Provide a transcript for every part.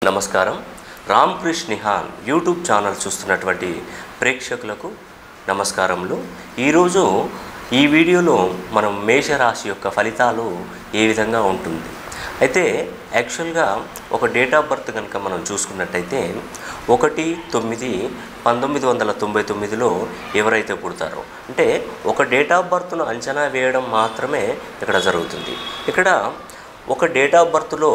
నమస్కారం Ram Krishna Nihan YouTube channel చూస్తున్నటువంటి ప్రేక్షకులకు నమస్కారములు ఈరోజు ఈ వీడియోలో మనం మేషరాశి యొక్క ఫలితాలు ఏ విధంగా ఉంటుంది అయితే యాక్చువల్గా ఒక డేట్ ఆఫ్ బర్త్ కనుక మనం చూసుకున్నట్టయితే ఒకటి తొమ్మిది పంతొమ్మిది వందల తొంభై తొమ్మిదిలో ఎవరైతే పుడతారో అంటే ఒక డేట్ ఆఫ్ బర్త్ను అంచనా వేయడం మాత్రమే ఇక్కడ జరుగుతుంది ఇక్కడ ఒక డేట్ ఆఫ్ బర్త్లో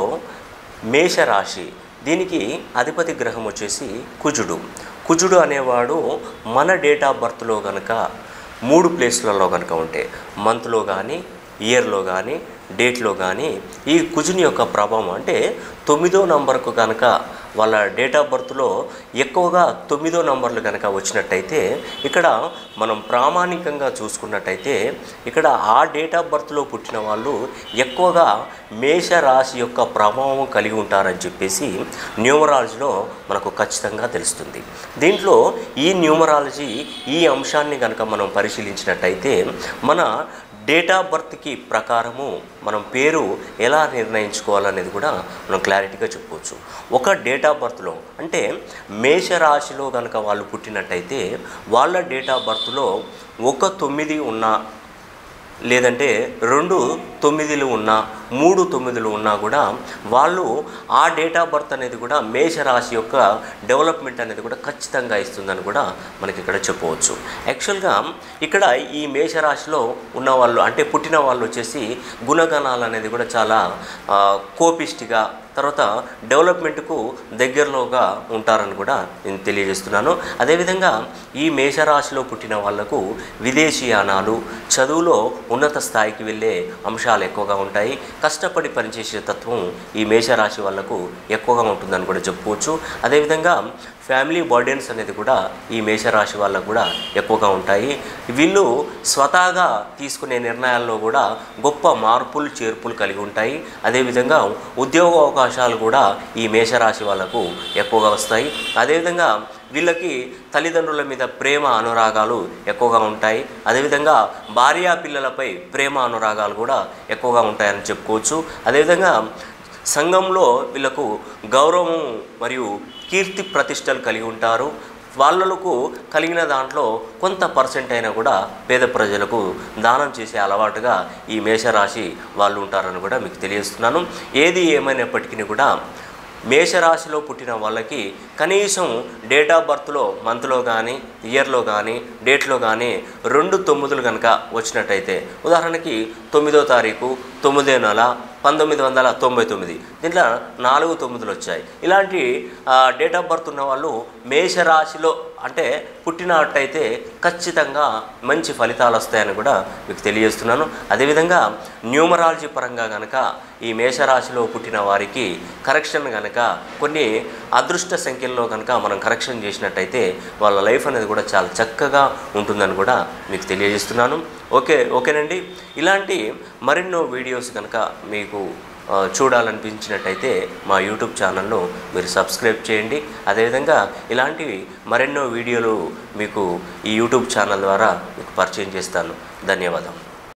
మేషరాశి దీనికి అధిపతి గ్రహం వచ్చేసి కుజుడు కుజుడు అనేవాడు మన డేట్ ఆఫ్ బర్త్లో కనుక మూడు ప్లేస్లలో కనుక ఉంటే మంత్లో కానీ ఇయర్లో కానీ డేట్లో కానీ ఈ కుజుని యొక్క ప్రభావం అంటే తొమ్మిదో నంబర్కు కనుక వాళ్ళ డేట్ ఆఫ్ బర్త్లో ఎక్కువగా తొమ్మిదో నంబర్లు కనుక వచ్చినట్టయితే ఇక్కడ మనం ప్రామాణికంగా చూసుకున్నట్టయితే ఇక్కడ ఆ డేట్ ఆఫ్ బర్త్లో పుట్టిన వాళ్ళు ఎక్కువగా మేషరాశి యొక్క ప్రభావం కలిగి ఉంటారని చెప్పేసి న్యూమరాలజీలో మనకు ఖచ్చితంగా తెలుస్తుంది దీంట్లో ఈ న్యూమరాలజీ ఈ అంశాన్ని కనుక మనం పరిశీలించినట్టయితే మన డేట్ ఆఫ్ బర్త్కి ప్రకారము మనం పేరు ఎలా నిర్ణయించుకోవాలనేది కూడా మనం క్లారిటీగా చెప్పుకోవచ్చు ఒక డేట్ ఆఫ్ బర్త్లో అంటే మేషరాశిలో కనుక వాళ్ళు పుట్టినట్టయితే వాళ్ళ డేట్ ఆఫ్ బర్త్లో ఒక తొమ్మిది ఉన్న లేదంటే రెండు తొమ్మిదిలు ఉన్నా మూడు తొమ్మిదిలు ఉన్నా కూడా వాళ్ళు ఆ డేట్ ఆఫ్ బర్త్ అనేది కూడా మేషరాశి యొక్క డెవలప్మెంట్ అనేది కూడా ఖచ్చితంగా ఇస్తుందని కూడా మనకి ఇక్కడ చెప్పవచ్చు యాక్చువల్గా ఇక్కడ ఈ మేషరాశిలో ఉన్న వాళ్ళు అంటే పుట్టిన వాళ్ళు వచ్చేసి గుణగణాలు అనేది కూడా చాలా ఆ, కోపిష్టిగా తర్వాత డెవలప్మెంట్కు దగ్గరలోగా ఉంటారని కూడా నేను తెలియజేస్తున్నాను అదేవిధంగా ఈ మేషరాశిలో పుట్టిన వాళ్లకు విదేశీయానాలు చదువులో ఉన్నత స్థాయికి వెళ్ళే అంశాలు ఎక్కువగా ఉంటాయి కష్టపడి పనిచేసే తత్వం ఈ మేషరాశి వాళ్లకు ఎక్కువగా ఉంటుందని కూడా చెప్పుకోవచ్చు అదేవిధంగా ఫ్యామిలీ బర్డెన్స్ అనేది కూడా ఈ మేషరాశి వాళ్ళకు కూడా ఎక్కువగా ఉంటాయి వీళ్ళు స్వతహాగా తీసుకునే నిర్ణయాల్లో కూడా గొప్ప మార్పులు చేర్పులు కలిగి ఉంటాయి అదేవిధంగా ఉద్యోగ అవకాశాలు కూడా ఈ మేషరాశి వాళ్ళకు ఎక్కువగా వస్తాయి అదేవిధంగా వీళ్ళకి తల్లిదండ్రుల మీద ప్రేమ అనురాగాలు ఎక్కువగా ఉంటాయి అదేవిధంగా భార్యా పిల్లలపై ప్రేమ అనురాగాలు కూడా ఎక్కువగా ఉంటాయని చెప్పుకోవచ్చు అదేవిధంగా సంఘంలో వీళ్ళకు గౌరవం మరియు కీర్తి ప్రతిష్టలు కలిగి ఉంటారు వాళ్ళకు కలిగిన దాంట్లో కొంత పర్సెంట్ అయినా కూడా పేద ప్రజలకు దానం చేసే అలవాటుగా ఈ మేషరాశి వాళ్ళు ఉంటారని కూడా మీకు తెలియజేస్తున్నాను ఏది ఏమైనప్పటికీ కూడా మేషరాశిలో పుట్టిన వాళ్ళకి కనీసం డేట్ ఆఫ్ బర్త్లో మంత్లో కానీ ఇయర్లో కానీ డేట్లో కానీ రెండు తొమ్మిదిలు కనుక వచ్చినట్టయితే ఉదాహరణకి తొమ్మిదో తారీఖు తొమ్మిదో నెల పంతొమ్మిది వందల తొంభై తొమ్మిది దీంట్లో నాలుగు తొమ్మిదిలు వచ్చాయి ఇలాంటి డేట్ ఆఫ్ బర్త్ ఉన్న వాళ్ళు మేషరాశిలో అంటే పుట్టినట్టయితే ఖచ్చితంగా మంచి ఫలితాలు వస్తాయని కూడా మీకు తెలియజేస్తున్నాను అదేవిధంగా న్యూమరాలజీ పరంగా కనుక ఈ మేషరాశిలో పుట్టిన వారికి కరెక్షన్ కనుక కొన్ని అదృష్ట సంఖ్యల్లో కనుక మనం కరెక్షన్ చేసినట్టయితే వాళ్ళ లైఫ్ అనేది కూడా చాలా చక్కగా ఉంటుందని కూడా మీకు తెలియజేస్తున్నాను ఓకే ఓకేనండి ఇలాంటి మరెన్నో వీడియోస్ కనుక మీకు ఆ, చూడాలనిపించినట్టయితే మా యూట్యూబ్ ఛానల్ను మీరు సబ్స్క్రైబ్ చేయండి అదేవిధంగా ఇలాంటివి మరెన్నో వీడియోలు మీకు ఈ యూట్యూబ్ ఛానల్ ద్వారా మీకు పరిచయం చేస్తాను ధన్యవాదాలు